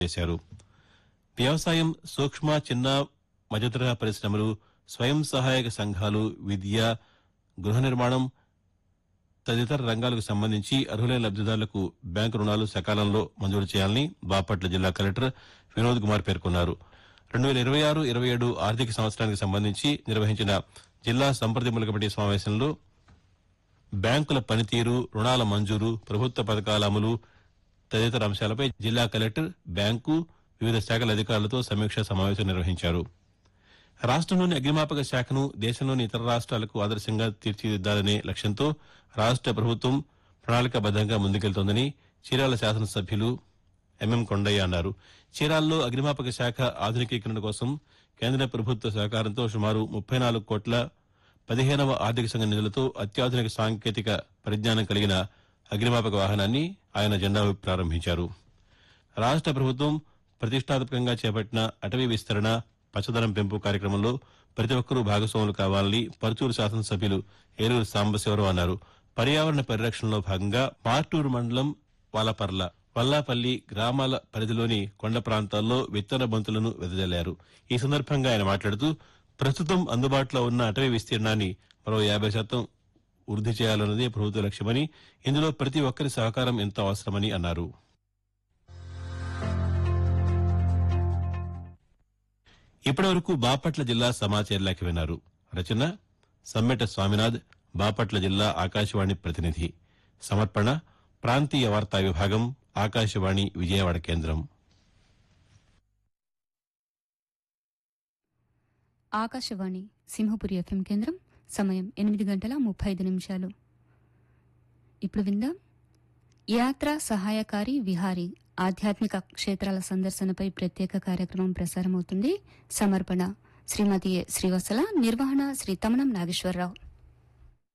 చేశారు వ్యవసాయం సూక్ష్మ చిన్న మధ్యతరహా పరిశ్రమలు స్వయం సహాయక సంఘాలు విద్య గృహ నిర్మాణం తదితర రంగాలకు సంబంధించి అర్హులైన లబ్దిదారులకు బ్యాంకు రుణాలు సకాలంలో మంజూరు చేయాలని బాపట్ల జిల్లా కలెక్టర్ వినోద్ కుమార్ పేర్కొన్నారు రెండు వేల ఇరవై ఆరు ఇరవై ఏడు ఆర్థిక సంవత్సరానికి సంబంధించి నిర్వహించిన జిల్లా సంప్రదింపుల కమిటీ సమావేశంలో బ్యాంకుల పనితీరు రుణాల మంజూరు ప్రభుత్వ పథకాల అమలు తదితర అంశాలపై జిల్లా కలెక్టర్ బ్యాంకు వివిధ శాఖల అధికారులతో సమీక్షా సమావేశం నిర్వహించారు రాష్ట్రంలోని అగ్నిమాపక శాఖను దేశంలోని ఇతర రాష్ట్రాలకు ఆదర్శంగా తీర్చిదిద్దాలనే లక్ష్యంతో రాష్ట్ర ప్రభుత్వం ప్రణాళికాబద్దంగా ముందుకెళ్తోందని చీరాల శాసనసభ్యులు ఎంఎం కొండయ్య అన్నారు చీరాల్లో అగ్నిమాపక శాఖ ఆధునికీకరణ కోసం కేంద్ర ప్రభుత్వ సహకారంతో సుమారు ముప్పై నాలుగు కోట్ల పదిహేనవ ఆర్థిక సంఘ నిధులతో అత్యాధునిక సాంకేతిక పరిజ్ఞానం కలిగిన అగ్నిమాపక వాహనాన్ని ఆయన జెండా ఊపి ప్రారంభించారు రాష్ట్ర ప్రభుత్వం ప్రతిష్టాత్మకంగా చేపట్టిన అటవీ విస్తరణ పచ్చదనం పెంపు కార్యక్రమంలో ప్రతి ఒక్కరూ భాగస్వాములు కావాలని పరుచూరు శాసనసభ్యులు ఏలూరు సాంబశివరావు అన్నారు పర్యావరణ పరిరక్షణలో భాగంగా మార్టూరు మండలం వాలపర్ల వల్లాపల్లి గ్రామాల పరిధిలోని కొండ ప్రాంతాల్లో విత్తన బంతులను వెదజల్లారు ఈ సందర్భంగా ఆయన మాట్లాడుతూ ప్రస్తుతం అందుబాటులో ఉన్న అటవీ విస్తీర్ణాన్ని మరో యాభై శాతం వృద్ధి చేయాలన్నదే ప్రభుత్వ లక్ష్యమని ఇందులో ప్రతి ఒక్కరి సహకారం ఎంతో అవసరమని అన్నారు ఇప్పటివరకు బాపట్ల జిల్లా సమాచార లేఖ విన్నారు రచన సమ్మెట స్వామినాథ్ బాపట్ల జిల్లా ఆకాశవాణి ప్రతినిధి సమర్పణ ప్రాంతీయ వార్తా విభాగం ఆకాశవాణి విజయవాడ కేంద్రం ఆకాశవాణి సింహపురి ఎఫ్ఎం కేంద్రం సమయం ఎనిమిది గంటల ముప్పై ఐదు నిమిషాలు ఇప్పుడు విందాం యాత్ర సహాయకారి విహారీ ఆధ్యాత్మిక క్షేత్రాల సందర్శనపై ప్రత్యేక కార్యక్రమం ప్రసారమవుతుంది సమర్పణ శ్రీమతి ఎ. శ్రీవత్సల నిర్వహణ శ్రీ తమనం నాగేశ్వరరావు